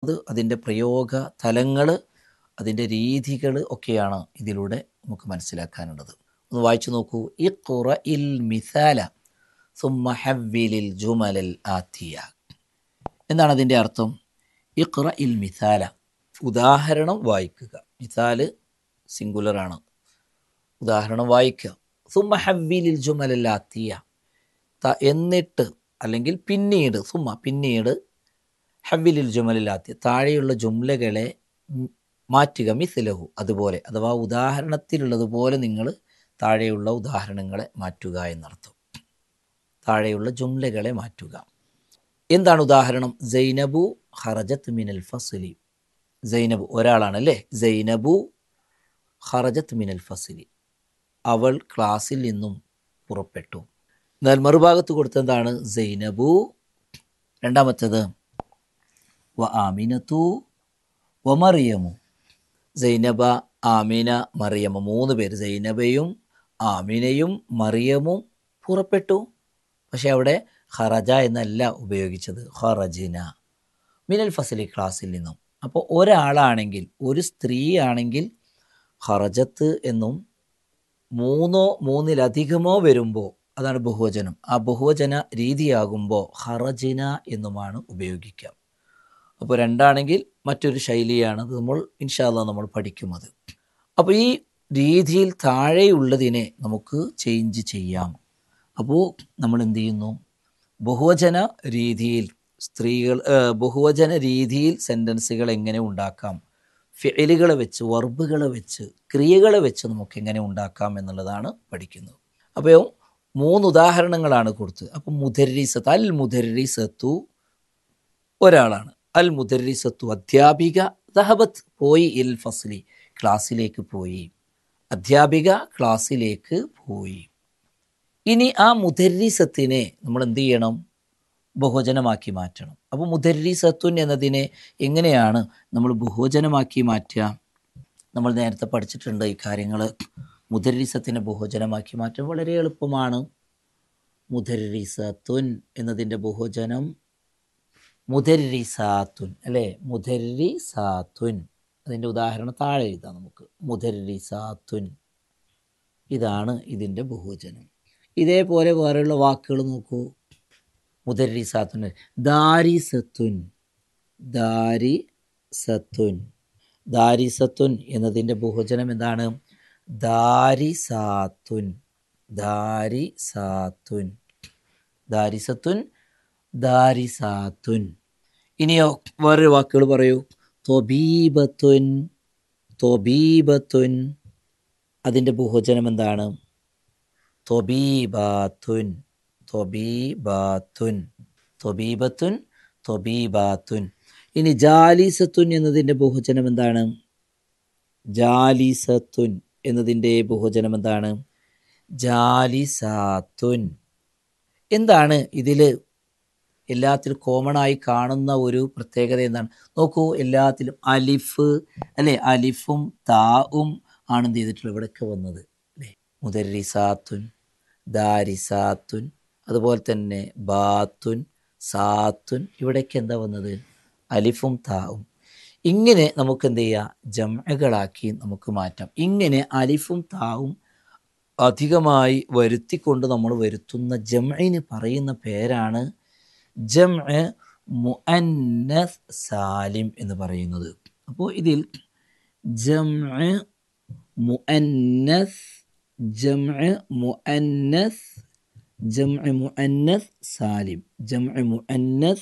അത് അതിൻ്റെ പ്രയോഗ തലങ്ങൾ അതിൻ്റെ രീതികൾ ഒക്കെയാണ് ഇതിലൂടെ നമുക്ക് മനസ്സിലാക്കാനുള്ളത് ഒന്ന് വായിച്ചു നോക്കൂ ഈ ഖുറ ഇൽ മിസാല സുമ്മ ഹവ്വിലിൽ ജുമലൽ ആത്തിയ എന്താണ് അതിൻ്റെ അർത്ഥം ഇഖ്റ ഇൽ മിസാല ഉദാഹരണം വായിക്കുക മിസാല് സിംഗുലറാണ് ഉദാഹരണം വായിക്കുക സുമ്മ ഹവ്വിലിൽ ജുമലൽ ആത്തിയ ത എന്നിട്ട് അല്ലെങ്കിൽ പിന്നീട് സുമ്മ പിന്നീട് ഹവ്വിലിൽ ജുമലിൽ ആത്തിയ താഴെയുള്ള ജുംലകളെ ഉം മാറ്റുക മിസിലഹു അതുപോലെ അഥവാ ഉദാഹരണത്തിലുള്ളതുപോലെ നിങ്ങൾ താഴെയുള്ള ഉദാഹരണങ്ങളെ മാറ്റുക എന്നർത്ഥം താഴെയുള്ള ജുംലകളെ മാറ്റുക എന്താണ് ഉദാഹരണം സൈനബു ഹറജത്ത് മിനൽ ഫസ്ലി സൈനബു ഒരാളാണല്ലേ സൈനബു ഹറജത്ത് മിനൽ ഫസ്ലി അവൾ ക്ലാസ്സിൽ നിന്നും പുറപ്പെട്ടു എന്നാൽ മറുഭാഗത്ത് കൊടുത്തെന്താണ് സൈനബു രണ്ടാമത്തേത് വ ആമിനത്തു വ മറിയമു സൈനബ ആമിന മറിയമ മൂന്ന് പേര് സൈനബയും ആമിനയും മറിയമും പുറപ്പെട്ടു പക്ഷെ അവിടെ ഖറജ എന്നല്ല ഉപയോഗിച്ചത് ഖറജിന മിനൽ ഫസലി ക്ലാസ്സിൽ നിന്നും അപ്പോൾ ഒരാളാണെങ്കിൽ ഒരു സ്ത്രീ ആണെങ്കിൽ ഖറജത്ത് എന്നും മൂന്നോ മൂന്നിലധികമോ വരുമ്പോൾ അതാണ് ബഹുവചനം ആ ബഹുവചന രീതിയാകുമ്പോൾ ഖറജിന എന്നുമാണ് ഉപയോഗിക്കുക അപ്പോൾ രണ്ടാണെങ്കിൽ മറ്റൊരു ശൈലിയാണ് അത് നമ്മൾ ഇൻഷാല്ല നമ്മൾ പഠിക്കുന്നത് അപ്പോൾ ഈ രീതിയിൽ താഴെയുള്ളതിനെ നമുക്ക് ചേഞ്ച് ചെയ്യാം അപ്പോൾ നമ്മൾ എന്ത് ചെയ്യുന്നു ബഹുവചന രീതിയിൽ സ്ത്രീകൾ ഏഹ്, ബഹുവചന രീതിയിൽ സെൻറ്റൻസുകൾ എങ്ങനെ ഉണ്ടാക്കാം ഫിലുകളെ വെച്ച് വർബുകളെ വെച്ച് ക്രിയകളെ വെച്ച് നമുക്ക് എങ്ങനെ ഉണ്ടാക്കാം എന്നുള്ളതാണ് പഠിക്കുന്നത് അപ്പോൾ മൂന്ന് ഉദാഹരണങ്ങളാണ് കൊടുത്തത് അപ്പം മുദരീസത്ത് അൽ മുദരീസത്തു ഒരാളാണ് അൽ മുദരീസത്തു അധ്യാപിക ദഹബത്ത് പോയി ഇൽ ഫസ്ലി ക്ലാസ്സിലേക്ക് പോയി അധ്യാപിക ക്ലാസ്സിലേക്ക് പോയി ഇനി ആ മുദരീസത്തിനെ നമ്മൾ എന്ത് ചെയ്യണം ബഹുവചനമാക്കി മാറ്റണം അപ്പോൾ മുദരീസത്തുൻ എന്നതിനെ എങ്ങനെയാണ് നമ്മൾ ബഹുവചനമാക്കി മാറ്റുക നമ്മൾ നേരത്തെ പഠിച്ചിട്ടുണ്ട് ഈ കാര്യങ്ങൾ മുദരീസത്തിനെ ബഹുവചനമാക്കി മാറ്റാൻ വളരെ എളുപ്പമാണ് മുദരീസത്തുൻ എന്നതിൻ്റെ ബഹുവചനം മുദരിസാത്തുൻ അല്ലേ മുദരിസാത്തുൻ അതിൻ്റെ ഉദാഹരണം താഴെ എഴുതാം നമുക്ക് മുദരിസാത്തുൻ ഇതാണ് ഇതിൻ്റെ ബഹുവചനം ഇതേപോലെ വേറെയുള്ള വാക്കുകൾ നോക്കൂ മുദരിസാത്തുൻ ദാരിസത്തുൻ ദാരിസത്തുൻ ദാരിസത്തുൻ എന്നതിൻ്റെ ബഹുവചനം എന്താണ് ദാരിസാത്തുൻ ദാരിസാത്തുൻ ദാരിസത്തുൻ ദാരിസാത്തുൻ ഇനിയോ വേറൊരു വാക്കുകൾ പറയൂ തൊബീബത്തുൻ തൊബീബത്തുൻ അതിൻ്റെ ബഹുവചനം എന്താണ് തൊബീബാത്തുൻ തൊബീബാത്തുൻ തൊബീബത്തുൻ തൊബീബാത്തുൻ ഇനി ജാലിസത്തുൻ എന്നതിൻ്റെ ബഹുവചനം എന്താണ് ജാലിസത്തുൻ എന്നതിൻ്റെ ബഹുവചനം എന്താണ് ജാലിസാത്തുൻ എന്താണ് ഇതിൽ എല്ലാത്തിലും കോമൺ ആയി കാണുന്ന ഒരു പ്രത്യേകത എന്താണ് നോക്കൂ എല്ലാത്തിലും അലിഫ് അല്ലെ അലിഫും താവും ആണ് എന്ത് ചെയ്തിട്ടുള്ളത് ഇവിടെയൊക്കെ വന്നത് അല്ലേ മുദരിസാത്തുൻ ദാരിസാത്തുൻ അതുപോലെ തന്നെ ബാത്തുൻ സാത്തുൻ ഇവിടേക്ക് എന്താ വന്നത് അലിഫും താവും ഇങ്ങനെ നമുക്ക് എന്ത് ചെയ്യാം ജമകളാക്കി നമുക്ക് മാറ്റാം ഇങ്ങനെ അലിഫും താവും അധികമായി വരുത്തിക്കൊണ്ട് നമ്മൾ വരുത്തുന്ന ജംഇന് പറയുന്ന പേരാണ് ജംഅ് മുഅന്നസ് സാലിം എന്ന് പറയുന്നത് അപ്പോൾ ഇതിൽ ജംഅ് മുഅന്നസ് ജംഅ് മുഅന്നസ് ജംഅ് മുഅന്നസ് സാലിം ജംഅ് മുഅന്നസ്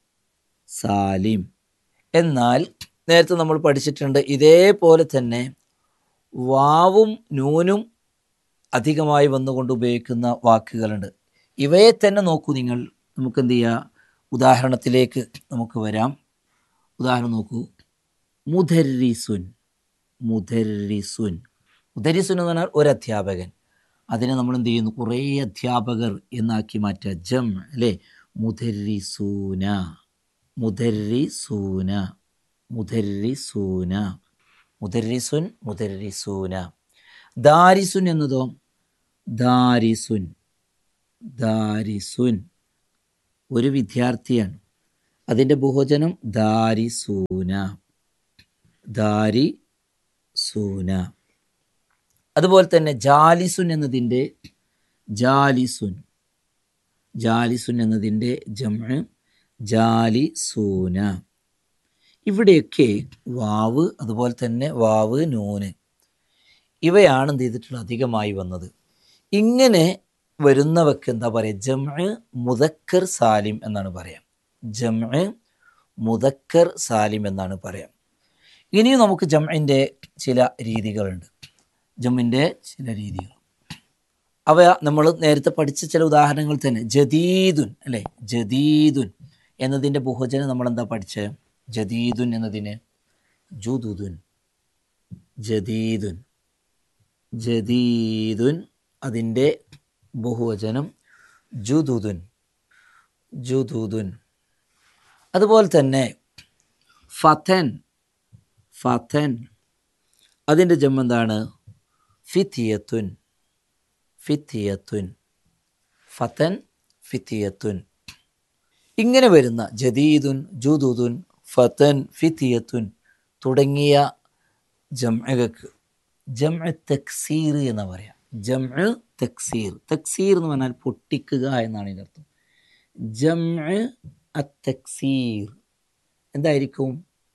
സാലിം എന്നാൽ നേരത്തെ നമ്മൾ പഠിച്ചിട്ടുണ്ട് ഇതേപോലെ തന്നെ വാവും നൂനും അധികമായി വന്നുകൊണ്ട് ഉപയോഗിക്കുന്ന വാക്കുകളുണ്ട് ഇവയെ തന്നെ നോക്കൂ നിങ്ങൾ നമുക്ക് എന്ത് ചെയ്യുക ഉദാഹരണത്തിലേക്ക് നമുക്ക് വരാം ഉദാഹരണം നോക്കൂ മുദരിസുൻ മുദരിസുൻ മുദരിസുൻ എന്ന് പറഞ്ഞാൽ ഒരു അധ്യാപകൻ അതിനെ നമ്മൾ എന്ത് ചെയ്യുന്നു കുറേ അധ്യാപകർ എന്നാക്കി മാറ്റുക ജം അല്ലേ മുദരിസൂന മുദരിസൂന മുദരിസൂന മുദരിസുൻ മുദരിസൂന ദാരിസുൻ എന്നതോ ദാരിസുൻ ദാരിസുൻ ഒരു വിദ്യാർത്ഥിയാണ് അതിൻ്റെ ബഹുവചനം ദാരിസൂന ദാരി സൂന അതുപോലെ തന്നെ ജാലിസുൻ എന്നതിൻ്റെ ജാലിസുൻ ജാലിസുൻ എന്നതിൻ്റെ ജമ ജാലിസൂന ഇവിടെയൊക്കെ വാവ് അതുപോലെ തന്നെ വാവ് നൂന് ഇവയാണ് എന്ത് ചെയ്തിട്ടുള്ളത് അധികമായി വന്നത് ഇങ്ങനെ വരുന്നവക്ക് എന്താ പറയുക ജംഅ മുദക്കർ സാലിം എന്നാണ് പറയാം ജംഅ മുദക്കർ സാലിം എന്നാണ് പറയാം ഇനിയും നമുക്ക് ജംഇൻ്റെ ചില രീതികളുണ്ട് ജമ്മിൻ്റെ ചില രീതികൾ അവ നമ്മൾ നേരത്തെ പഠിച്ച ചില ഉദാഹരണങ്ങൾ തന്നെ ജദീദുൻ അല്ലേ ജദീദുൻ എന്നതിൻ്റെ ബഹുജനം നമ്മൾ എന്താ പഠിച്ചത് ജദീദുൻ എന്നതിന് ജുദുദുൻ ജദീദുൻ ജദീദുൻ അതിൻ്റെ ബഹുവചനം ജുദുദുൻ ജുദുദുൻ അതുപോലെ തന്നെ ഫതൻ ഫതൻ അതിൻ്റെ ജമ്മ എന്താണ് ഫിത്തിയത്തുൻ ഫിത്തിയത്തുൻ ഫതൻ ഫിത്തിയത്തുൻ ഇങ്ങനെ വരുന്ന ജദീദുൻ ജുദുദുൻ ഫതൻ ഫിത്തിയത്തുൻ തുടങ്ങിയ ജംഅകൾക്ക് ജംഅ തക്സീർ എന്ന് പറയാം ജംഅ തക്സീർ തക്സീർ എന്ന് പറഞ്ഞാൽ പൊട്ടിക്കുക എന്നാണ് ഇതിൻ്റെ അർത്ഥം ജംഅ അത്തക്സീർ എന്തായിരിക്കും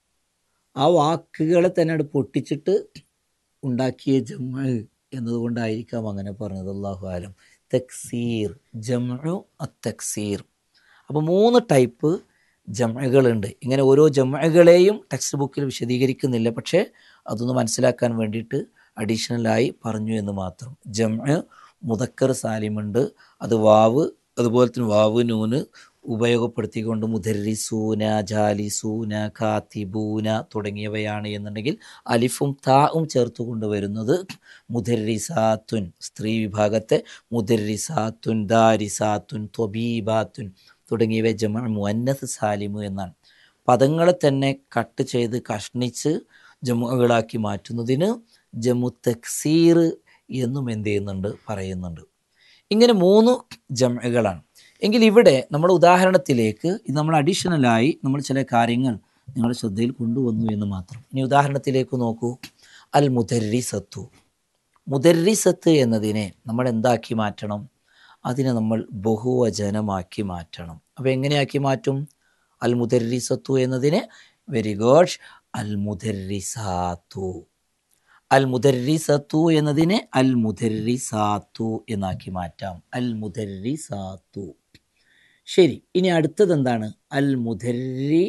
ആ വാക്കുകളെ തന്നെ അവിടെ പൊട്ടിച്ചിട്ട് ഉണ്ടാക്കിയ ജമ എന്നതുകൊണ്ടായിരിക്കാം അങ്ങനെ പറഞ്ഞത് അള്ളാഹു ആലം തക്സീർ ജമു അത്തക്സീർ അപ്പോൾ മൂന്ന് ടൈപ്പ് ജമകളുണ്ട് ഇങ്ങനെ ഓരോ ജമകളെയും ടെക്സ്റ്റ് ബുക്കിൽ വിശദീകരിക്കുന്നില്ല പക്ഷേ അതൊന്ന് മനസ്സിലാക്കാൻ വേണ്ടിയിട്ട് അഡീഷണലായി പറഞ്ഞു എന്ന് മാത്രം ജമ മുതക്കർ സാലിമുണ്ട് അത് വാവ് അതുപോലെ തന്നെ വാവ് നൂന് ഉപയോഗപ്പെടുത്തിക്കൊണ്ട് മുദരിസൂന ജാലിസൂന ഖാത്തിബൂന തുടങ്ങിയവയാണ് എന്നുണ്ടെങ്കിൽ അലിഫും താവും ചേർത്തുകൊണ്ട് വരുന്നത് മുദരിസാത്തുൻ സ്ത്രീ വിഭാഗത്തെ മുദരിസാത്തുൻ ദാരിസാത്തുൻ ത്വബീബാത്തുൻ തുടങ്ങിയവ ജമ മുന്നത്ത് സാലിമു എന്നാണ് പദങ്ങളെ തന്നെ കട്ട് ചെയ്ത് കഷ്ണിച്ച് ജമുകളാക്കി മാറ്റുന്നതിന് ജമു തക്സീർ എന്നും എന്ത് ചെയ്യുന്നുണ്ട് പറയുന്നുണ്ട് ഇങ്ങനെ മൂന്ന് ജമകളാണ് എങ്കിൽ ഇവിടെ നമ്മുടെ ഉദാഹരണത്തിലേക്ക് ഇത് നമ്മൾ അഡീഷണലായി നമ്മൾ ചില കാര്യങ്ങൾ നിങ്ങളുടെ ശ്രദ്ധയിൽ കൊണ്ടുവന്നു എന്ന് മാത്രം ഇനി ഉദാഹരണത്തിലേക്ക് നോക്കൂ അൽ മുദരിസത്തു മുദരിസത്ത് എന്നതിനെ നമ്മൾ എന്താക്കി മാറ്റണം അതിനെ നമ്മൾ ബഹുവചനമാക്കി മാറ്റണം അപ്പോൾ എങ്ങനെയാക്കി മാറ്റും അൽ മുദരിസത്തു എന്നതിനെ വെരി ഗുഡ് അൽ മുദരിസാത്തു അൽ മുദരിസത്തു എന്നതിനെ അൽ മുദരിസാത്തു എന്നാക്കി മാറ്റാം അൽ മുദരിസാത്തു ശരി ഇനി അടുത്തത് എന്താണ് അൽ മുദരി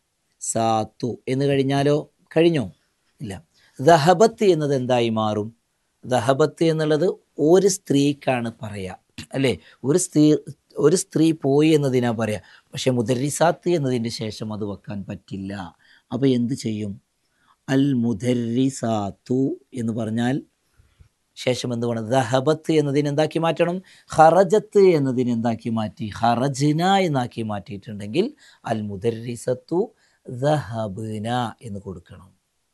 സാത്തു എന്ന് കഴിഞ്ഞാലോ കഴിഞ്ഞോ ഇല്ല ദഹബത്ത് എന്നത് എന്തായി മാറും ദഹബത്ത് എന്നുള്ളത് ഒരു സ്ത്രീക്കാണ് പറയുക അല്ലേ ഒരു സ്ത്രീ ഒരു സ്ത്രീ പോയി എന്നതിനാ പറയാ പക്ഷെ മുദരിസാത്ത് എന്നതിൻ്റെ ശേഷം അത് വെക്കാൻ പറ്റില്ല അപ്പോൾ എന്ത് ചെയ്യും അൽ മുദരിസാത്തു എന്ന് പറഞ്ഞാൽ ശേഷം എന്ത് വേണം ദഹബത്ത് എന്നതിന് എന്താക്കി മാറ്റണം ഹറജത്ത് എന്നതിന് എന്താക്കി മാറ്റി ഹറജ്ന എന്നാക്കി മാറ്റിയിട്ടുണ്ടെങ്കിൽ അൽ മുദരിസത്തു ദഹബ്ന എന്ന് കൊടുക്കണം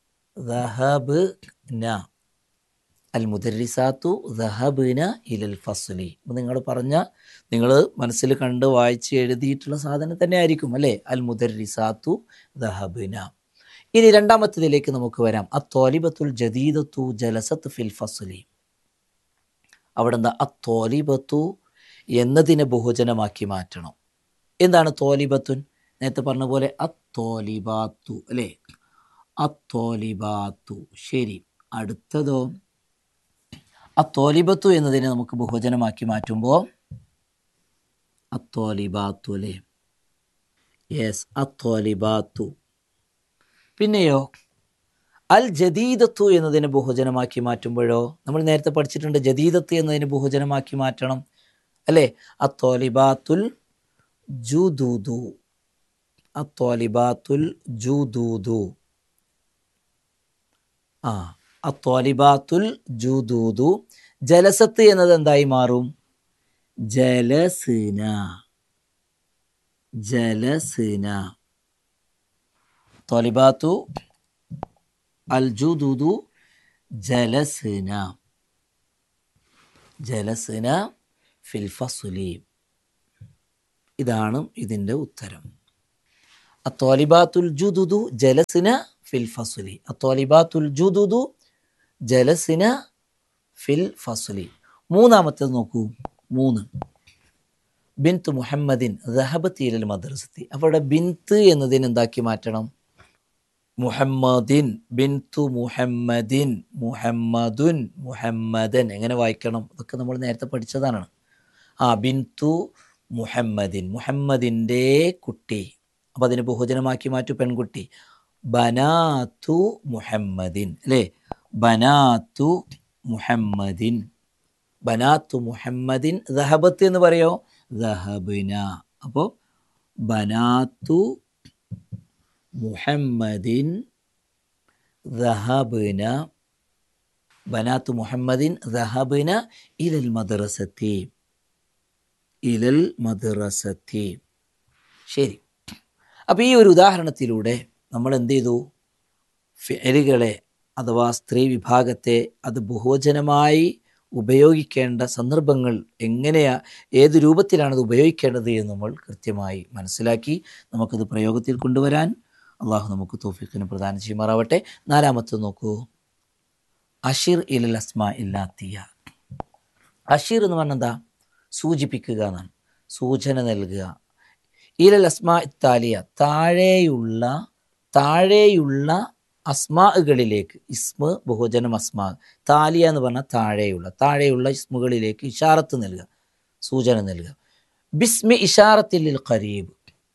ദഹബ്ന അൽ മുദരിസാത്തു ദഹബ്ന ഇലൽ ഫസ്ലി നിങ്ങൾ പറഞ്ഞ നിങ്ങൾ മനസ്സിൽ കണ്ട് വായിച്ച് എഴുതിയിട്ടുള്ള സാധനം തന്നെ ആയിരിക്കും അല്ലേ അൽ മുദരിസാത്തു ദഹബ്ന ഇനി രണ്ടാമത്തേതിലേക്ക് നമുക്ക് വരാം അത്തോലിബത്തുൽ ജദീദത്തു ജലസത്ത് ഫിൽ ഫസ്ലി അവിടെ എന്താ അത്തോലിബത്തു എന്നതിനെ ബഹുജനമാക്കി മാറ്റണം എന്താണ് തോലിബത്തുൻ നേരത്തെ പറഞ്ഞ പോലെ അത്തോലിബാത്തു അല്ലേ അത്തോലിബാത്തു ശരി അടുത്തതോ അത്തോലിബത്തു എന്നതിനെ നമുക്ക് ബഹുജനമാക്കി മാറ്റുമ്പോൾ അത്തോലിബാത്തു അല്ലേ യെസ് അത്തോലിബാത്തു പിന്നെയോ അൽ ജദീദത്തു എന്നതിനെ ബഹുജനമാക്കി മാറ്റുമ്പോഴോ നമ്മൾ നേരത്തെ പഠിച്ചിട്ടുണ്ട് ജദീദത്ത് എന്നതിനെ ബഹുജനമാക്കി മാറ്റണം അല്ലേ അത്തോലിബാത്തുൽ ജുദൂദു അത്തോലിബാത്തുൽ ജുദൂദു ആ അത്തോലിബാത്തുൽ ജുദൂദു ജലസത്ത് എന്നത് എന്തായി മാറും ജലസിന ജലസിന തോലിബാത്തു അൽ ജുദൂദു ജലസിന ജലസിന ഫിൽ ഫസുലി ഇതാണ് ഇതിൻ്റെ ഉത്തരം അത്തോലിബാത്തുൽ ജുദുദു ജലസിന ഫിൽ ഫസുലി അത്തോലിബാത്തുൽ ജുദുദു ജലസിന ഫിൽ ഫസുലി മൂന്നാമത്തേത് നോക്കൂ മൂന്ന് ബിൻത്ത് മുഹമ്മദിൻ റഹബത്തീലൽ മദ്രസത്തി അപ്പോൾ ഇവിടെ ബിൻത്ത് എന്നതിന് എന്താക്കി മാറ്റണം മുഹമ്മദിൻ ബിൻതു മുഹമ്മദിൻ മുഹമ്മദുൻ മുഹമ്മദൻ എങ്ങനെ വായിക്കണം ഇതൊക്കെ നമ്മൾ നേരത്തെ പഠിച്ചതാണ് ആ ബിൻതു മുഹമ്മദിൻ മുഹമ്മദിൻ്റെ കുട്ടി അപ്പം അതിന് ബഹുജനമാക്കി മാറ്റു പെൺകുട്ടി ബനാത്തു മുഹമ്മദിൻ അല്ലേ ബനാത്തു മുഹമ്മദിൻ ബനാത്തു മുഹമ്മദിൻ ദഹബത്ത് എന്ന് പറയോ ദഹബിന അപ്പോൾ ബനാത്തു മുഹമ്മദിൻ ദഹബിന ബനാത്തു മുഹമ്മദിൻ ദഹബിന ഇലൽ മദ്രസത്തി ഇലൽ മദ്രസത്തി ശരി അപ്പോൾ ഈ ഒരു ഉദാഹരണത്തിലൂടെ നമ്മൾ എന്ത് ചെയ്തു ഫെലുകളെ അഥവാ സ്ത്രീ വിഭാഗത്തെ അത് ബഹുവചനമായി ഉപയോഗിക്കേണ്ട സന്ദർഭങ്ങൾ എങ്ങനെയാ ഏത് രൂപത്തിലാണ് അത് ഉപയോഗിക്കേണ്ടത് എന്ന് നമ്മൾ കൃത്യമായി മനസ്സിലാക്കി നമുക്കത് പ്രയോഗത്തിൽ കൊണ്ടുവരാൻ അള്ളാഹു നമുക്ക് തോഫിക്കിന് പ്രദാനം ചെയ്യുമാറാവട്ടെ നാലാമത്തെ നോക്കൂ അഷിർ ഇലൽ അസ്മ ഇല്ലാത്തിയ അഷിർ എന്ന് പറഞ്ഞാൽ എന്താ സൂചിപ്പിക്കുക എന്നാണ് സൂചന നൽകുക ഇലൽ അസ്മാ ഇത്താലിയ താഴെയുള്ള താഴെയുള്ള അസ്മാകളിലേക്ക് ഇസ്മ ബഹുജനം അസ്മാ താലിയ എന്ന് പറഞ്ഞാൽ താഴെയുള്ള താഴെയുള്ള ഇസ്മുകളിലേക്ക് ഇഷാറത്ത് നൽകുക സൂചന നൽകുക ബിസ്മി ഇഷാറത്തില്ലിൽ ഖരീബ്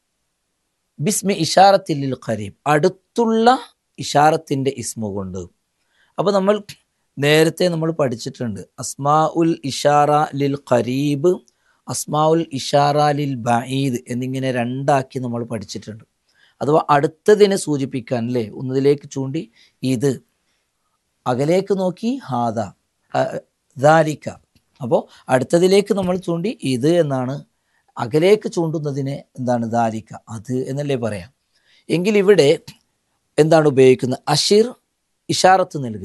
ബിസ്മി ഇഷാറത്തില്ലിൽ ഖരീബ് അടുത്തുള്ള ഇഷാറത്തിൻ്റെ ഇസ്മു കൊണ്ട് അപ്പോൾ നമ്മൾ നേരത്തെ നമ്മൾ പഠിച്ചിട്ടുണ്ട് അസ്മാ ഉൽ ഇഷാറ ലിൽ ഖരീബ് അസ്മാ ഉൽ ഇഷാറ ലിൽ ബഈദ് എന്നിങ്ങനെ രണ്ടാക്കി നമ്മൾ പഠിച്ചിട്ടുണ്ട് അഥവാ അടുത്തതിനെ സൂചിപ്പിക്കാൻ അല്ലേ ഒന്നതിലേക്ക് ചൂണ്ടി ഇത് അകലേക്ക് നോക്കി ഹാദ ദാലിക്ക അപ്പോൾ അടുത്തതിലേക്ക് നമ്മൾ ചൂണ്ടി ഇത് എന്നാണ് അകലേക്ക് ചൂണ്ടുന്നതിനെ എന്താണ് ദാലിക്ക അത് എന്നല്ലേ പറയാം എങ്കിൽ ഇവിടെ എന്താണ് ഉപയോഗിക്കുന്നത് അഷിർ ഇഷാറത്ത് നൽകുക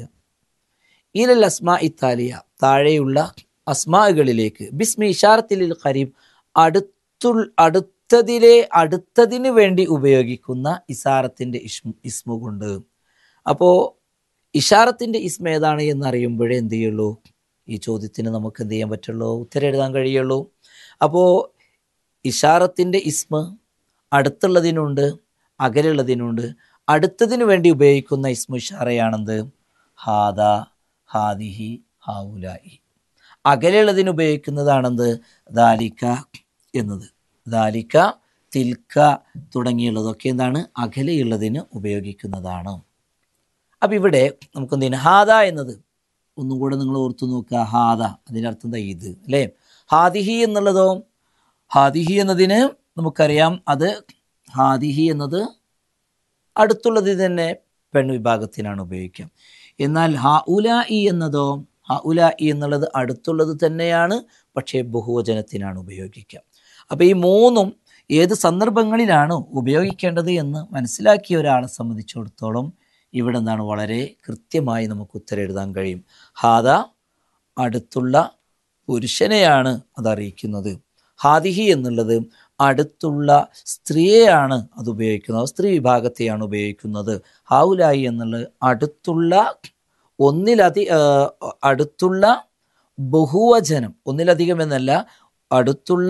ഈലൽ അസ്മാ ഇത്താലിയ താഴെയുള്ള അസ്മാകളിലേക്ക് ബിസ്മി ഇഷാറത്തിൽ ഖരീബ് അടുത്തു അടുത്തതിലെ അടുത്തതിന് വേണ്ടി ഉപയോഗിക്കുന്ന ഇസാറത്തിൻ്റെ ഇസ്മു ഇസ്മു കൊണ്ട് അപ്പോൾ ഇഷാറത്തിൻ്റെ ഇസ്മ ഏതാണ് എന്ന് അറിയുമ്പോഴേ എന്ത് ചെയ്യുള്ളൂ ഈ ചോദ്യത്തിന് നമുക്ക് എന്ത് ചെയ്യാൻ പറ്റുള്ളൂ ഉത്തരം എഴുതാൻ കഴിയുള്ളൂ അപ്പോൾ ഇഷാറത്തിൻ്റെ ഇസ്മ അടുത്തുള്ളതിനുണ്ട് അകലുള്ളതിനുണ്ട് അടുത്തതിന് വേണ്ടി ഉപയോഗിക്കുന്ന ഇസ്മു ഇഷാറയാണെന്ത് ഹാദ ഹാദിഹി ഹാവുലായി അകലുള്ളതിന് ഉപയോഗിക്കുന്നതാണെന്ത് ദാലിക്ക എന്നത് ദാലിക്ക തിൽക്ക തുടങ്ങിയുള്ളതൊക്കെ എന്താണ് അകലെയുള്ളതിന് ഉപയോഗിക്കുന്നതാണ് അപ്പം ഇവിടെ നമുക്ക് എന്ത് ചെയ്യുന്നത് ഹാദ എന്നത് ഒന്നും കൂടെ നിങ്ങൾ ഓർത്തു നോക്കുക ഹാദ അതിൻ്റെ അർത്ഥം എന്താ ഇത് അല്ലേ ഹാദിഹി എന്നുള്ളതോ ഹാദിഹി എന്നതിന് നമുക്കറിയാം അത് ഹാദിഹി എന്നത് അടുത്തുള്ളത് തന്നെ പെൺവിഭാഗത്തിനാണ് ഉപയോഗിക്കുക എന്നാൽ ഹ ഉല ഇ എന്നതോ ഹ ഉല ഇ എന്നുള്ളത് അടുത്തുള്ളത് തന്നെയാണ് പക്ഷേ ബഹുവചനത്തിനാണ് ഉപയോഗിക്കുക അപ്പോൾ ഈ മൂന്നും ഏത് സന്ദർഭങ്ങളിലാണ് ഉപയോഗിക്കേണ്ടത് എന്ന് മനസ്സിലാക്കിയ ഒരാളെ സംബന്ധിച്ചിടത്തോളം ഇവിടെ എന്താണ് വളരെ കൃത്യമായി നമുക്ക് ഉത്തരം എഴുതാൻ കഴിയും ഹാദ അടുത്തുള്ള പുരുഷനെയാണ് അത് അറിയിക്കുന്നത് ഹാദിഹി എന്നുള്ളത് അടുത്തുള്ള സ്ത്രീയെയാണ് അത് ഉപയോഗിക്കുന്നത് സ്ത്രീ വിഭാഗത്തെയാണ് ഉപയോഗിക്കുന്നത് ഹാവുലായി എന്നുള്ളത് അടുത്തുള്ള ഒന്നിലധി അടുത്തുള്ള ബഹുവചനം ഒന്നിലധികം എന്നല്ല അടുത്തുള്ള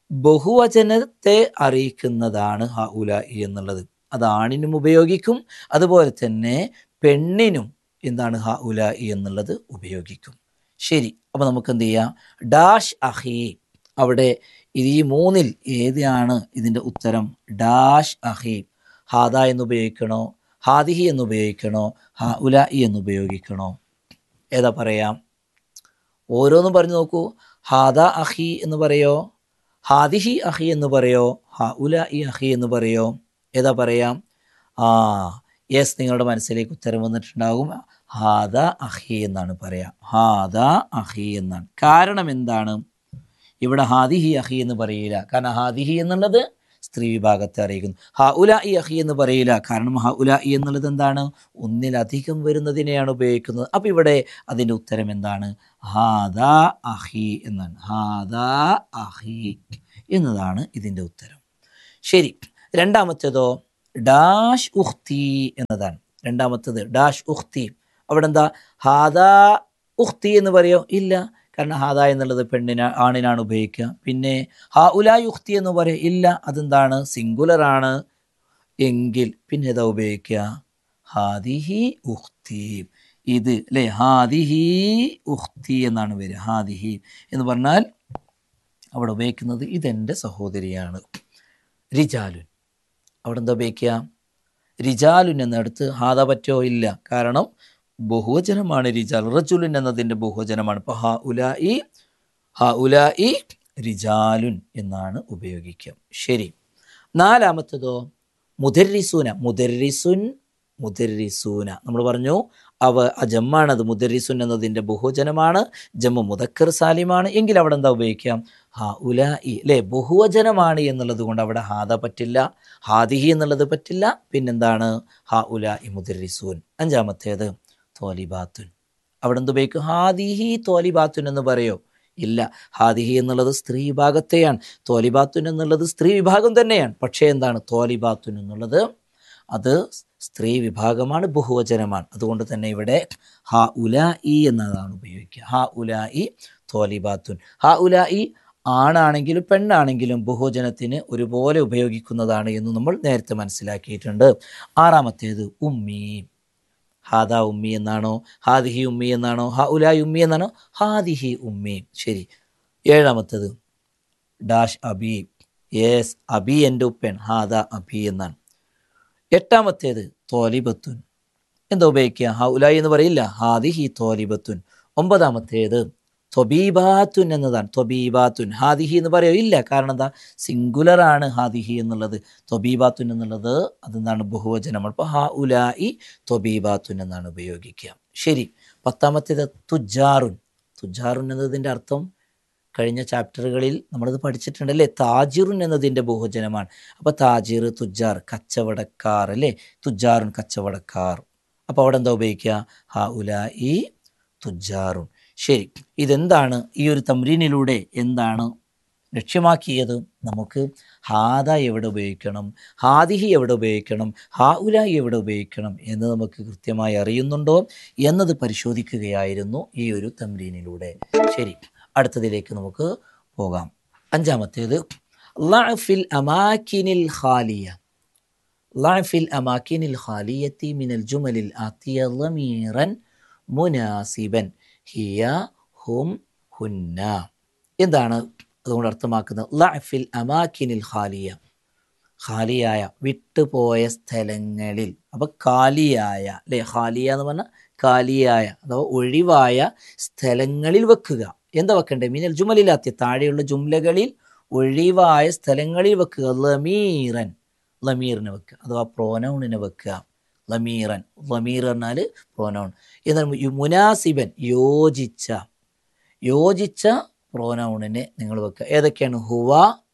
ബഹുവചനത്തെ അറിയിക്കുന്നതാണ് ഹാവുലായി എന്നുള്ളത് അത് ആണിനും ഉപയോഗിക്കും അതുപോലെ തന്നെ പെണ്ണിനും എന്താണ് ഹ ഉല എന്നുള്ളത് ഉപയോഗിക്കും ശരി അപ്പോൾ നമുക്ക് എന്ത് ചെയ്യാം ഡാഷ് അഹി അവിടെ ഈ മൂന്നിൽ ഏതാണ് ഇതിൻ്റെ ഉത്തരം ഡാഷ് അഹി ഹാദ എന്ന് ഉപയോഗിക്കണോ ഹാദിഹി എന്ന് ഉപയോഗിക്കണോ ഹ ഉല എന്ന് ഉപയോഗിക്കണോ ഏതാ പറയാം ഓരോന്നും പറഞ്ഞു നോക്കൂ ഹാദ അഹി എന്ന് പറയോ ഹാദിഹി അഹി എന്ന് പറയോ ഹ ഉല ഇ അഹി എന്ന് പറയോ ഏതാ പറയാം ആ യെസ് നിങ്ങളുടെ മനസ്സിലേക്ക് ഉത്തരം വന്നിട്ടുണ്ടാകും ഹാദ അഹി എന്നാണ് പറയാം ഹാദ അഹി എന്നാണ് കാരണം എന്താണ് ഇവിടെ ഹാദിഹി അഹി എന്ന് പറയില്ല കാരണം ഹാദിഹി എന്നുള്ളത് സ്ത്രീ വിഭാഗത്തെ അറിയിക്കുന്നു ഹ ഉല ഇ അഹി എന്ന് പറയില്ല കാരണം ഹ ഉല ഇ എന്നുള്ളത് എന്താണ് ഒന്നിലധികം വരുന്നതിനെയാണ് ഉപയോഗിക്കുന്നത് അപ്പം ഇവിടെ അതിൻ്റെ ഉത്തരം എന്താണ് ഹാദ അഹി എന്നാണ് ഹാദ അഹി എന്നതാണ് ഇതിൻ്റെ ഉത്തരം ശരി രണ്ടാമത്തേതോ ഡാഷ് ഉഖ്തി എന്നതാണ് രണ്ടാമത്തത് ഡാഷ് ഉഖ്തി അവിടെ എന്താ ഹാദ ഉഖ്തി എന്ന് പറയോ ഇല്ല കാരണം ഹാദ എന്നുള്ളത് പെണ്ണിന ആണിനാണ് ഉപയോഗിക്കുക പിന്നെ ഹാ ഉലായ് ഉഖ്തി എന്ന് പറയോ ഇല്ല അതെന്താണ് സിംഗുലർ ആണ് എങ്കിൽ പിന്നെ ഏതാ ഉപയോഗിക്കുക ഹാദിഹി ഉഖ്തി ഇത് അല്ലേ ഹാദിഹി ഉഖ്തി എന്നാണ് വരിക ഹാദിഹി എന്ന് പറഞ്ഞാൽ അവിടെ ഉപയോഗിക്കുന്നത് ഇതെൻ്റെ സഹോദരിയാണ് റിജാലുൻ അവിടെ എന്താ ഉപയോഗിക്കുക റിജാലുൻ എന്നിടത്ത് ഹാദ പറ്റോ ഇല്ല കാരണം ബഹുവചനമാണ് റിജാൽ റജുലുൻ എന്നതിൻ്റെ ബഹുവചനമാണ് ഇപ്പോൾ ഹ ഉലായി ഹ ഉലായി റിജാലുൻ എന്നാണ് ഉപയോഗിക്കുക ശരി നാലാമത്തതോ മുദരിസൂന മുദരിസുൻ മുദരിസൂന നമ്മൾ പറഞ്ഞു അവ അജമ്മാണത് മുദരിസുൻ എന്നതിൻ്റെ ബഹുവചനമാണ് ജമ്മു മുദക്കർ സാലിമാണ് എങ്കിൽ അവിടെ എന്താ ഉപയോഗിക്കാം ഹാ ഉലായി അല്ലേ ബഹുവചനമാണ് എന്നുള്ളത് കൊണ്ട് അവിടെ ഹാദ പറ്റില്ല ഹാദിഹി എന്നുള്ളത് പറ്റില്ല പിന്നെന്താണ് ഹാ ഉലായി മുദരിസൂൻ അഞ്ചാമത്തേത് തോലിബാത്തുൻ അവിടെ എന്ത് ഉപയോഗിക്കും ഹാദിഹി തോലിബാത്തുൻ എന്ന് പറയോ ഇല്ല ഹാദിഹി എന്നുള്ളത് സ്ത്രീ വിഭാഗത്തെയാണ് തോലിബാത്തുൻ എന്നുള്ളത് സ്ത്രീ വിഭാഗം തന്നെയാണ് പക്ഷേ എന്താണ് തോലിബാത്തുൻ എന്നുള്ളത് അത് സ്ത്രീ വിഭാഗമാണ് ബഹുവചനമാണ് അതുകൊണ്ട് തന്നെ ഇവിടെ ഹ ഉലാ ഇ എന്നതാണ് ഉപയോഗിക്കുക ഹ ഉലാ ഇ തോലിബാത്തുൻ ഹ ഉലാ ഇ ആണാണെങ്കിലും പെണ്ണാണെങ്കിലും ബഹുവചനത്തിന് ഒരുപോലെ ഉപയോഗിക്കുന്നതാണ് എന്ന് നമ്മൾ നേരത്തെ മനസ്സിലാക്കിയിട്ടുണ്ട് ആറാമത്തേത് ഉമ്മി ഹാദ ഉമ്മി എന്നാണോ ഹാദിഹി ഉമ്മി എന്നാണോ ഹ ഉലായി ഉമ്മി എന്നാണോ ഹാദിഹി ഉമ്മി ശരി ഏഴാമത്തത് ഡാഷ് അബി യേസ് അബി എൻ്റെ ഉപ്പൻ ഹാദ അബി എന്നാണ് എട്ടാമത്തേത് തോലിബത്തുൻ എന്താ ഉപയോഗിക്കുക ഹ ഉലായി എന്ന് പറയില്ല ഹാദിഹി തോലിബത്തുൻ ഒമ്പതാമത്തേത് തൊബീബാത്തുൻ എന്നതാണ് തൊബീബാത്തുൻ ഹാദിഹി എന്ന് പറയോ ഇല്ല കാരണം എന്താ സിംഗുലർ ആണ് ഹാദിഹി എന്നുള്ളത് തൊബീബാത്തുൻ എന്നുള്ളത് അതെന്താണ് ബഹുവചനമാണ് അപ്പോൾ ഹാ ഉലായി തൊബീബാത്തുൻ എന്നാണ് ഉപയോഗിക്കുക ശരി പത്താമത്തേത് തുജാറുൻ തുജാറുൻ എന്നതിൻ്റെ അർത്ഥം കഴിഞ്ഞ ചാപ്റ്ററുകളിൽ നമ്മളത് പഠിച്ചിട്ടുണ്ടല്ലേ താജിറുൻ എന്നതിൻ്റെ ബഹുവചനമാണ് അപ്പോൾ താജിർ തുജാർ കച്ചവടക്കാർ അല്ലേ തുജാറുൻ കച്ചവടക്കാർ അപ്പോൾ അവിടെ എന്താ ഉപയോഗിക്കുക ഹാ ഉലായി തുജാറുൻ ശരി ഇതെന്താണ് ഈ ഒരു തമ്രീനിലൂടെ എന്താണ് ലക്ഷ്യമാക്കിയത് നമുക്ക് ഹാദ എവിടെ ഉപയോഗിക്കണം ഹാദിഹി എവിടെ ഉപയോഗിക്കണം ഹാ ഉലായി എവിടെ ഉപയോഗിക്കണം എന്ന് നമുക്ക് കൃത്യമായി അറിയുന്നുണ്ടോ എന്നത് പരിശോധിക്കുകയായിരുന്നു ഈ ഒരു തമ്രീനിലൂടെ ശരി അടുത്തതിലേക്ക് നമുക്ക് പോകാം അഞ്ചാമത്തേത് ലഅഫിൽ അമാക്കിനിൽ ഖാലിയ ലഅഫിൽ അമാക്കിനിൽ ഖാലിയത്തി മിനൽ ജുമലിൽ ആത്തിയ ലമീറൻ മുനാസിബൻ ഹിയ ഹും ഹുന്ന എന്താണ് അതുകൊണ്ട് അർത്ഥമാക്കുന്നത് ലഅഫിൽ അമാക്കിനിൽ ഖാലിയ ഖാലിയായ വിട്ടുപോയ സ്ഥലങ്ങളിൽ അപ്പോൾ കാലിയായ അല്ലെ ഖാലിയ എന്ന് പറഞ്ഞാൽ കാലിയായ അഥവാ ഒഴിവായ സ്ഥലങ്ങളിൽ വെക്കുക എന്താ വെക്കണ്ടേ മീനൽ ജുമലിലാത്തി താഴെയുള്ള ജുംലകളിൽ ഒഴിവായ സ്ഥലങ്ങളിൽ വെക്കുക ലമീറൻ ലമീറിനെ വെക്കുക അഥവാ പ്രോനൗണിനെ വെക്കുക ലമീറൻ ലമീർ പറഞ്ഞാൽ പ്രോനൗൺ എന്നാൽ യു- മുനാസിബൻ യോജിച്ച യോജിച്ച പ്രോനൗണിനെ നിങ്ങൾ വെക്കുക ഏതൊക്കെയാണ് ഹുവ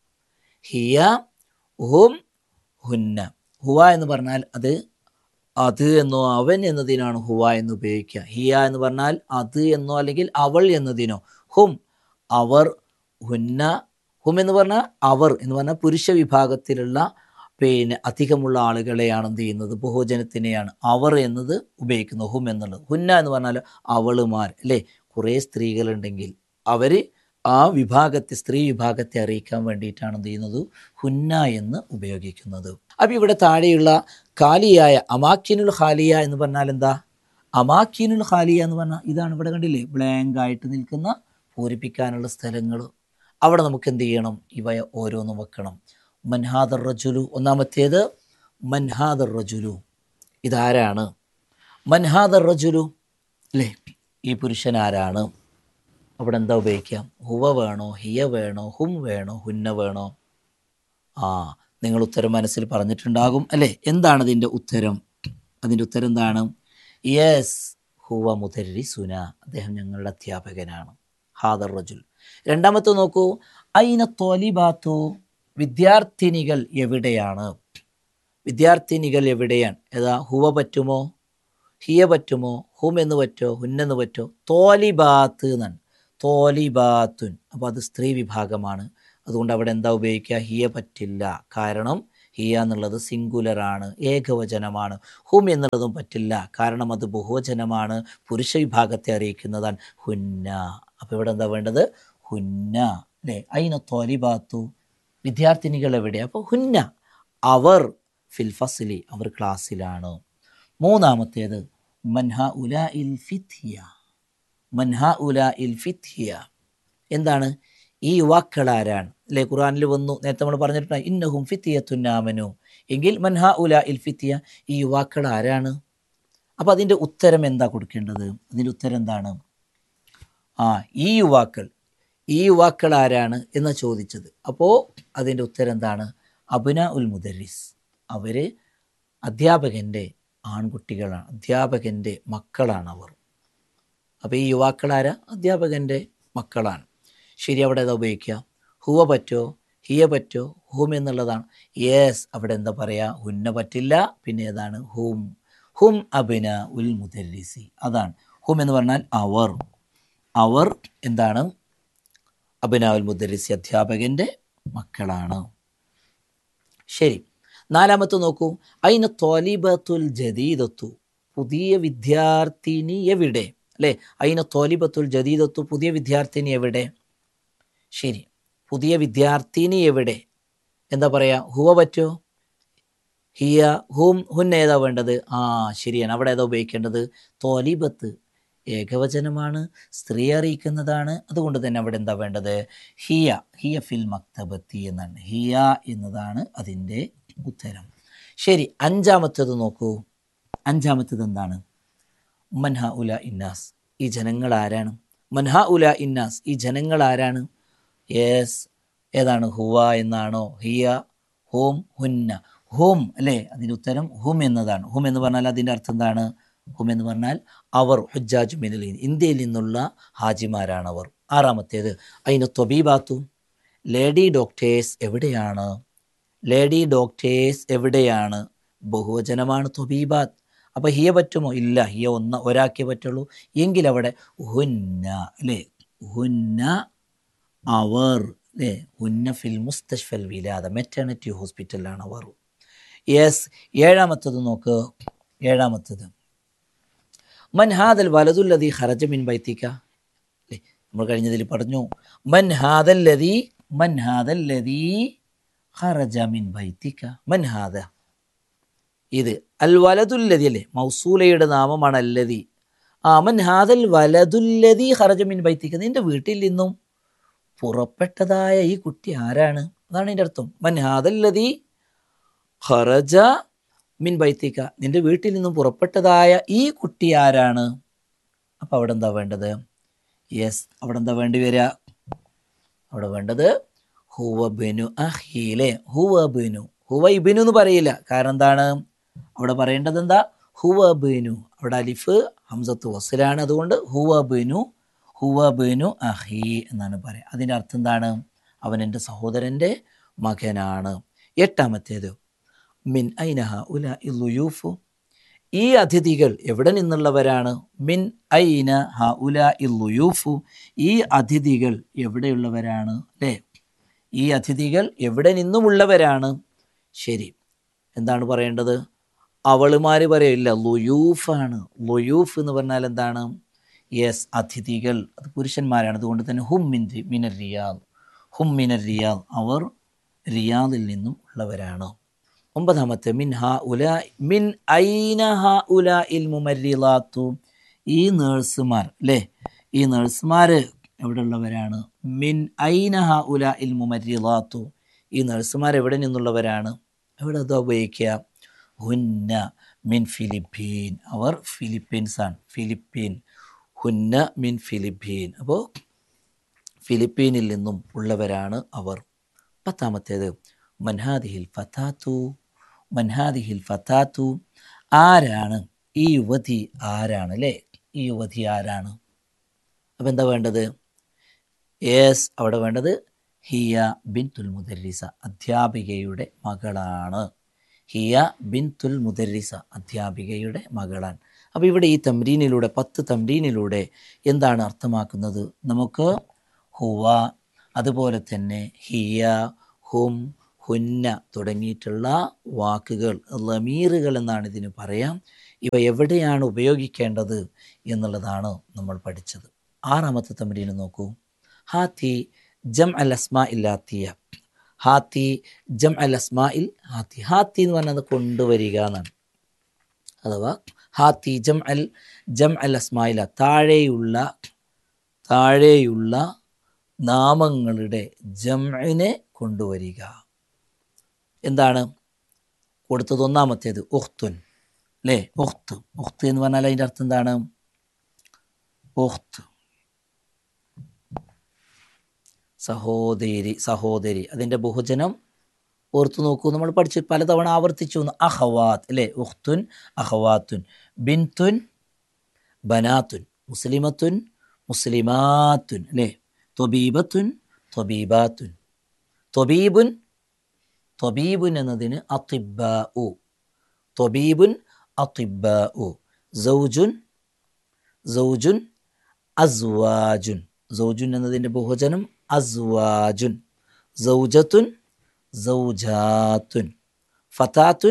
ഹിയ ഹും ഹുന്ന ഹുവ എന്ന് പറഞ്ഞാൽ അത് അത് എന്നോ അവൻ എന്നതിനാണ് ഹുവ എന്ന് ഉപയോഗിക്കുക ഹിയ എന്ന് പറഞ്ഞാൽ അത് എന്നോ അല്ലെങ്കിൽ അവൾ എന്നതിനോ ഹും അവർ ഹുന്ന ഹും എന്ന് പറഞ്ഞാൽ അവർ എന്ന് പറഞ്ഞാൽ പുരുഷ വിഭാഗത്തിലുള്ള പിന്നെ അധികമുള്ള ആളുകളെയാണ് എന്ത് ചെയ്യുന്നത് ബഹുജനത്തിനെയാണ് അവർ എന്നത് ഉപയോഗിക്കുന്നത് ഹും എന്നുള്ളത് ഹുന്ന എന്ന് പറഞ്ഞാൽ അവളുമാർ അല്ലേ കുറേ സ്ത്രീകളുണ്ടെങ്കിൽ അവർ ആ വിഭാഗത്തെ സ്ത്രീ വിഭാഗത്തെ അറിയിക്കാൻ വേണ്ടിയിട്ടാണ് എന്ത് ചെയ്യുന്നത് ഹുന്ന എന്ന് ഉപയോഗിക്കുന്നത് അപ്പം ഇവിടെ താഴെയുള്ള കാലിയായ അമാക്കിനുൽ ഖാലിയ എന്ന് പറഞ്ഞാൽ എന്താ അമാക്കിനുൽ ഖാലിയ എന്ന് പറഞ്ഞാൽ ഇതാണ് ഇവിടെ കണ്ടില്ലേ ബ്ലാങ്ക് ആയിട്ട് നിൽക്കുന്ന പൂരിപ്പിക്കാനുള്ള സ്ഥലങ്ങൾ അവിടെ നമുക്ക് എന്ത് ചെയ്യണം ഇവ ഓരോന്നും വെക്കണം മൻഹാദർ റജുലു ഒന്നാമത്തേത് മൻഹാദർ റജുലു ഇതാരാണ് മൻഹാദർ റജുലു അല്ലേ ഈ പുരുഷൻ ആരാണ് അവിടെ എന്താ ഉപയോഗിക്കാം ഹുവ വേണോ ഹിയ വേണോ ഹും വേണോ ഹുന്ന വേണോ ആ നിങ്ങൾ ഉത്തരം മനസ്സിൽ പറഞ്ഞിട്ടുണ്ടാകും അല്ലേ എന്താണ് അതിൻ്റെ ഉത്തരം അതിൻ്റെ ഉത്തരം എന്താണ് യെസ് ഹുവ മുതരി സുന അദ്ദേഹം ഞങ്ങളുടെ അധ്യാപകനാണ് ഹാദർ റജുൽ രണ്ടാമത്തെ നോക്കൂ ഐന തോലിബാത്തു വിദ്യാർത്ഥിനികൾ എവിടെയാണ് വിദ്യാർത്ഥിനികൾ എവിടെയാണ് ഏതാ ഹുവ പറ്റുമോ ഹിയ പറ്റുമോ ഹും എന്ന് പറ്റോ ഹുന്നെന്ന് പറ്റോ തോലിബാത്ത് എന്നാണ് തോലിബാത്തുൻ അപ്പോൾ അത് സ്ത്രീ വിഭാഗമാണ് അതുകൊണ്ട് അവിടെ എന്താ ഉപയോഗിക്കുക ഹിയ പറ്റില്ല കാരണം ഹിയ എന്നുള്ളത് സിംഗുലറാണ് ഏകവചനമാണ് ഹും എന്നുള്ളതും പറ്റില്ല കാരണം അത് ബഹുവചനമാണ് പുരുഷ വിഭാഗത്തെ അറിയിക്കുന്നതാണ് ഹുന്ന അപ്പോൾ ഇവിടെ എന്താ വേണ്ടത് ഹുന്ന അല്ലേ അയിന തോലിബാത്തു വിദ്യാർത്ഥിനികൾ എവിടെ അപ്പോൾ ഹുന്ന അവർ ഫിൽ ഫസ്ലി അവർ ക്ലാസ്സിലാണ് മൂന്നാമത്തേത് മൻഹ ഉല ഇൽ ഫിത്ഹിയ മൻഹ ഉല ഇൽ ഫിത്ഹിയ എന്താണ് ഈ യുവാക്കൾ ആരാണ് അല്ലെ ഖുറാനിൽ വന്നു നേരത്തെ നമ്മൾ പറഞ്ഞിട്ടുണ്ട് ഇന്നഹും ഫിത്തിയത്തുന്നാമനു എങ്കിൽ മൻഹ ഉല ഇൽ ഫിത്തിയ ഈ യുവാക്കൾ ആരാണ് അപ്പോൾ അതിൻ്റെ ഉത്തരം എന്താ കൊടുക്കേണ്ടത് അതിൻ്റെ ഉത്തരം എന്താണ് ആ ഈ യുവാക്കൾ ഈ യുവാക്കൾ ആരാണ് എന്ന് ചോദിച്ചത് അപ്പോൾ അതിൻ്റെ ഉത്തരം എന്താണ് അബുന ഉൽ മുദരിസ് അവർ അധ്യാപകൻ്റെ ആൺകുട്ടികളാണ് അധ്യാപകൻ്റെ മക്കളാണ് അവർ അപ്പോൾ ഈ യുവാക്കളാര അധ്യാപകൻ്റെ മക്കളാണ് ശരി അവിടെ ഏതാ ഉപയോഗിക്കുക ഹുവ പറ്റോ ഹിയ പറ്റോ ഹും എന്നുള്ളതാണ് യെസ് അവിടെ എന്താ പറയുക ഹുന്ന പറ്റില്ല പിന്നെ ഏതാണ് ഹും ഹും അബിന ഉൽ മുദരിസി അതാണ് ഹും എന്ന് പറഞ്ഞാൽ അവർ അവർ എന്താണ് അബിന ഉൽ മുദരിസി അധ്യാപകൻ്റെ മക്കളാണ് ശരി നാലാമത്തെ നോക്കൂ അയിന തോലിബത്തുൽ ജദീദത്തു പുതിയ വിദ്യാർത്ഥിനി എവിടെ അല്ലേ അയിന തോലിബത്തുൽ ജദീദത്തു പുതിയ വിദ്യാർത്ഥിനി എവിടെ ശരി പുതിയ വിദ്യാർത്ഥിനി എവിടെ എന്താ പറയാ ഹുവ പറ്റോ ഹിയ ഹും ഹുൻ ഏതാ വേണ്ടത് ആ ശരിയാണ് അവിടെ ഏതാ ഉപയോഗിക്കേണ്ടത് തോലിബത്ത് ഏകവചനമാണ് സ്ത്രീ അറിയിക്കുന്നതാണ് അതുകൊണ്ട് തന്നെ അവിടെ എന്താ വേണ്ടത് ഹിയ ഹിയ ഫിൽ മക്തബത്തി എന്നാണ് ഹിയ എന്നതാണ് അതിൻ്റെ ഉത്തരം ശരി അഞ്ചാമത്തത് നോക്കൂ അഞ്ചാമത്തത് എന്താണ് മൻഹ ഉല ഇന്നാസ് ഈ ജനങ്ങൾ ആരാണ് മൻഹ ഉല ഇന്നാസ് ഈ ജനങ്ങൾ ആരാണ് യെസ് ഏതാണ് ഹുവ എന്നാണോ ഹിയ ഹോം ഹുന്ന ഹോം അല്ലേ അതിൻ്റെ ഉത്തരം ഹും എന്നതാണ് ഹും എന്ന് പറഞ്ഞാൽ അതിൻ്റെ അർത്ഥം എന്താണ് ഹും എന്ന് പറഞ്ഞാൽ അവർ ഹുജാജ് മിനലീൻ ഇന്ത്യയിൽ നിന്നുള്ള ഹാജിമാരാണ് അവർ ആറാമത്തേത് അതിന് തൊബീബാത്തു ലേഡി ഡോക്ടേഴ്സ് എവിടെയാണ് ലേഡി ഡോക്ടേഴ്സ് എവിടെയാണ് ബഹുവചനമാണ് തൊബീബാത്ത് അപ്പോൾ ഹിയ പറ്റുമോ ഇല്ല ഹിയ ഒന്ന് ഒരാക്കേ പറ്റുള്ളൂ എങ്കിൽ അവിടെ ഹുന്ന അല്ലേ ഹുന്ന അവർ അല്ലേ ഹുന്ന ഫിൽ മുസ്തഷ്ഫൽ വിലാദ മെറ്റേണിറ്റി ഹോസ്പിറ്റലിലാണ് അവർ യെസ് ഏഴാമത്തത് നോക്ക് ഏഴാമത്തത് മൻ ഹാദൽ വലതുല്ലതി ഹറജ മിൻ ബൈത്തിക്ക അല്ലേ നമ്മൾ കഴിഞ്ഞതിൽ പറഞ്ഞു മൻ ഹാദല്ലതി മൻ ഹാദല്ലതി ഹറജ മിൻ ബൈത്തിക്ക മൻ ഹാദ ഇത് അൽ വലതുല്ലതി അല്ലേ മൗസൂലയുടെ നാമമാണ് അല്ലതി ആ മൻ ഹാദൽ വലതുല്ലതി ഹറജ മിൻ ബൈത്തിക്ക നിന്റെ വീട്ടിൽ നിന്നും പുറപ്പെട്ടതായ ഈ കുട്ടി ആരാണ് അതാണ് ഇതിൻ്റെ അർത്ഥം മൻ ഹാദല്ലതി ഹറജ മിൻ ബൈത്തിക്ക നിന്റെ വീട്ടിൽ നിന്നും പുറപ്പെട്ടതായ ഈ കുട്ടി ആരാണ് അപ്പോൾ അവിടെ എന്താ വേണ്ടത് യെസ് അവിടെ എന്താ വേണ്ടി വരിക അവിടെ വേണ്ടത് ഹുവ ബിനു അഹീലെ ഹുവ ബിനു ഹുവ ഇബിനു എന്ന് പറയില്ല കാരണം എന്താണ് അവിടെ പറയേണ്ടത് എന്താ ഹുവ ബിനു അവിടെ അലിഫ് ഹംസത്ത് വസിലാണ് അതുകൊണ്ട് ഹുവ ബിനു ഹുവ ബിനു അഹി എന്നാണ് പറയുക അതിൻ്റെ അർത്ഥം എന്താണ് അവൻ എൻ്റെ സഹോദരൻ്റെ മകനാണ് എട്ടാമത്തേത് മിൻ ഐനഹ ഉല ഇല്ലുയൂഫു ഈ അതിഥികൾ എവിടെ നിന്നുള്ളവരാണ് മിൻ ഐന ഹ ഉല ഇല്ലുയൂഫു ഈ അതിഥികൾ എവിടെയുള്ളവരാണ് അല്ലേ ഈ അതിഥികൾ എവിടെ നിന്നുമുള്ളവരാണ് ശരി എന്താണ് പറയേണ്ടത് അവളുമാർ പറയില്ല ലുയൂഫാണ് ലുയൂഫ് എന്ന് പറഞ്ഞാൽ എന്താണ് യെസ് അതിഥികൾ അത് പുരുഷന്മാരാണ് അതുകൊണ്ട് തന്നെ ഹും മിൻ മിനർ റിയാൽ ഹും മിനർ റിയാൽ അവർ റിയാദിൽ നിന്നും ഉള്ളവരാണ് ഒമ്പതാമത്തെ മിൻ ഹ ഉല മിൻ ഐന ഹ ഉല ഇൽ മുമരിലാത്തു ഈ നേഴ്സുമാർ അല്ലേ ഈ നേഴ്സുമാർ എവിടെ ഉള്ളവരാണ് മിൻ ഐന ഹ ഉല ഇൽ മുമരിലാത്തു ഈ നേഴ്സുമാർ എവിടെ നിന്നുള്ളവരാണ് എവിടെ അത് ഉപയോഗിക്കുക ഹുന്ന മിൻ ഫിലിപ്പീൻ അവർ ഫിലിപ്പീൻസ് ആണ് ഫിലിപ്പീൻ ഹുന്ന മിൻ ഫിലിപ്പീൻ അപ്പോൾ ഫിലിപ്പീനിൽ നിന്നും ഉള്ളവരാണ് അവർ പത്താമത്തേത് മൻഹാദിഹിൽ ഫത്താത്തു മൻഹാദിഹിൽ ഫത്താത്തു ആരാണ് ഈ യുവതി ആരാണ് അല്ലേ ഈ യുവതി ആരാണ് അപ്പം എന്താ വേണ്ടത് യെസ് അവിടെ വേണ്ടത് ഹിയ ബിൻ തുൽ മുദരിസ അധ്യാപികയുടെ മകളാണ് ഹിയ ബിൻ തുൽ മുദരിസ അധ്യാപികയുടെ മകളാണ് അപ്പോൾ ഇവിടെ ഈ തമ്രീനിലൂടെ പത്ത് തമ്രീനിലൂടെ എന്താണ് അർത്ഥമാക്കുന്നത് നമുക്ക് ഹുവ അതുപോലെ തന്നെ ഹിയ ഹും ഹുന്ന തുടങ്ങിയിട്ടുള്ള വാക്കുകൾ ലമീറുകൾ എന്നാണ് ഇതിന് പറയാം ഇവ എവിടെയാണ് ഉപയോഗിക്കേണ്ടത് എന്നുള്ളതാണ് നമ്മൾ പഠിച്ചത് ആറാമത്തെ തമരീന് നോക്കൂ ഹാത്തി ജം അൽ അസ്മാ ഇല്ലാത്തിയ ഹാത്തി ജം അൽ അസ്മാ ഇൽ ഹാത്തി ഹാത്തി എന്ന് പറഞ്ഞത് കൊണ്ടുവരിക എന്നാണ് അഥവാ ഹാത്തി ജം അൽ ജം അൽ അസ്മായില താഴെയുള്ള താഴെയുള്ള നാമങ്ങളുടെ ജംഇനെ കൊണ്ടുവരിക എന്താണ് കൊടുത്തത് ഒന്നാമത്തേത് ഉഖ്തുൻ അല്ലേ ഉഖ്ത് ഉഖ്ത് എന്ന് പറഞ്ഞാൽ അതിൻ്റെ അർത്ഥം എന്താണ് ഉഖ്ത് സഹോദരി സഹോദരി അതിൻ്റെ ബഹുജനം ഓർത്തു നോക്കൂ നമ്മൾ പഠിച്ചു പലതവണ ആവർത്തിച്ചു അഹവാത്ത് അല്ലേ ഉഖ്തുൻ അഹവാത്തുൻ ബിൻതുൻ ബനാത്തുൻ മുസ്ലിമത്തുൻ മുസ്ലിമാത്തുൻ അല്ലേ തൊബീബത്തുൻ തൊബീബാത്തുൻ തൊബീബുൻ തൊബീബുൻ എന്നതിന് അത്തിബ ഉ തൊബീബുൻ അത്തിബ ഉ സൗജുൻ സൗജുൻ അസ്വാജുൻ സൗജുൻ എന്നതിൻ്റെ ബഹുജനം അസ്വാജുൻ സൗജത്തുൻ സൗജാത്തുൻ ഫതാത്തുൻ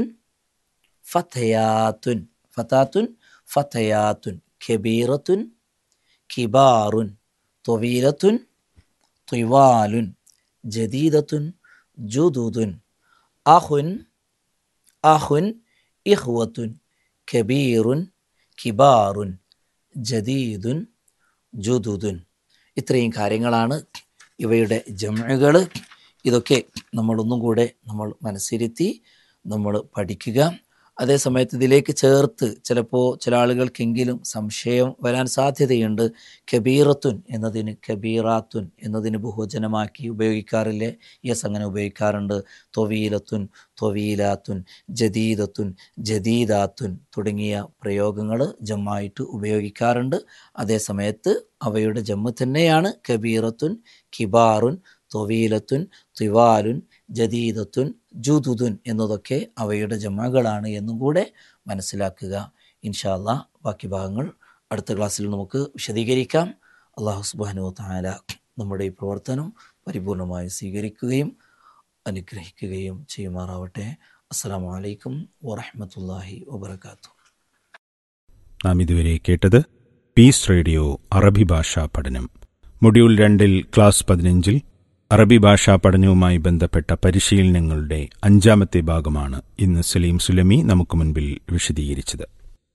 ഫതയാത്തുൻ ഫതാത്തുൻ ഫതയാത്തുൻ കബീറത്തുൻ കിബാറുൻ തൊവീലത്തുൻ ത്വിവാലുൻ ജദീദത്തുൻ ജുദുദുൻ അഹുൻ അഹുൻ ഇഹ്വത്തുൻ കബീറുൻ കിബാറുൻ ജദീദുൻ ജുദുദുൻ ഇത്രയും കാര്യങ്ങളാണ് ഇവയുടെ ജമകൾ ഇതൊക്കെ നമ്മളൊന്നും കൂടെ നമ്മൾ മനസ്സിരുത്തി നമ്മൾ പഠിക്കുക അതേ സമയത്ത് ഇതിലേക്ക് ചേർത്ത് ചിലപ്പോൾ ചില ആളുകൾക്കെങ്കിലും സംശയം വരാൻ സാധ്യതയുണ്ട് കബീറത്തുൻ എന്നതിന് കബീറാത്തുൻ എന്നതിന് ബഹുവചനമാക്കി ഉപയോഗിക്കാറില്ലേ യെസ് അങ്ങനെ ഉപയോഗിക്കാറുണ്ട് തൊവീലത്തുൻ തൊവീലാത്തുൻ ജദീദത്തുൻ ജദീദാത്തുൻ തുടങ്ങിയ പ്രയോഗങ്ങൾ ജമ്മായിട്ട് ഉപയോഗിക്കാറുണ്ട് അതേ സമയത്ത് അവയുടെ ജമ്മ് തന്നെയാണ് കബീറത്തുൻ കിബാറുൻ തൊവീലത്തുൻ തിവാലുൻ ജദീദത്തുൻ ജുദുദുൻ എന്നതൊക്കെ അവയുടെ ജമ്മകളാണ് എന്നും കൂടെ മനസ്സിലാക്കുക ഇൻഷാല്ല ബാക്കി ഭാഗങ്ങൾ അടുത്ത ക്ലാസ്സിൽ നമുക്ക് വിശദീകരിക്കാം അള്ളാഹു സുബാനു താല നമ്മുടെ ഈ പ്രവർത്തനം പരിപൂർണമായി സ്വീകരിക്കുകയും അനുഗ്രഹിക്കുകയും ചെയ്യുമാറാവട്ടെ അസ്സാം വലൈക്കും വറഹമത്തല്ലാഹി വബർക്കാത്തു നാം ഇതുവരെ കേട്ടത് പീസ് റേഡിയോ അറബി ഭാഷാ പഠനം മൊഡ്യൂൾ രണ്ടിൽ ക്ലാസ് പതിനഞ്ചിൽ അറബി ഭാഷാ പഠനവുമായി ബന്ധപ്പെട്ട പരിശീലനങ്ങളുടെ അഞ്ചാമത്തെ ഭാഗമാണ് ഇന്ന് സലീം സുലമി നമുക്ക് മുൻപിൽ വിശദീകരിച്ചത്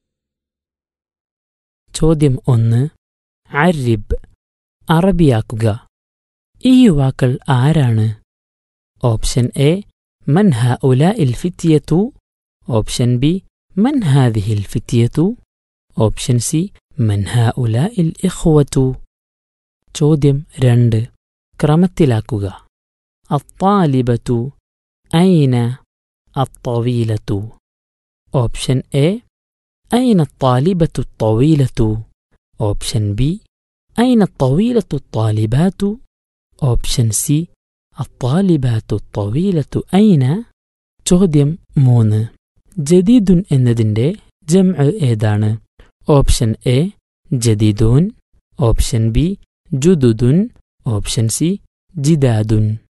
ചോദ്യം ഒന്ന് അരിബ് അറബിയാക്കുക ഈ യുവാക്കൾ ആരാണ് ഓപ്ഷൻ എ മൻ ഹ ഉല ഇൽ ഫിത്തിയത്തു ഓപ്ഷൻ ബി മൻ ഹാദിഹിൽ ഫിത്തിയത്തു ഓപ്ഷൻ സി മൻ ഹ ഉല ഇൽ ഇഖ്വത്തു ചോദ്യം രണ്ട് ക്രമത്തിലാക്കുക അത്താലിബത്തു ഐന അത്തവീലത്തു ഓപ്ഷൻ എ أين الطالبة الطويلة؟ أوبشن بي أين الطويلة الطالبات؟ أوبشن سي الطالبات الطويلة أين؟ ചോദ്യം മൂന്ന് ജദീദുൻ എന്നതിൻ്റെ ജംഅ് ഏതാണ് ഓപ്ഷൻ എ ജദീദൂൻ ഓപ്ഷൻ ബി ജുദുദുൻ ഓപ്ഷൻ സി ജിദാദുൻ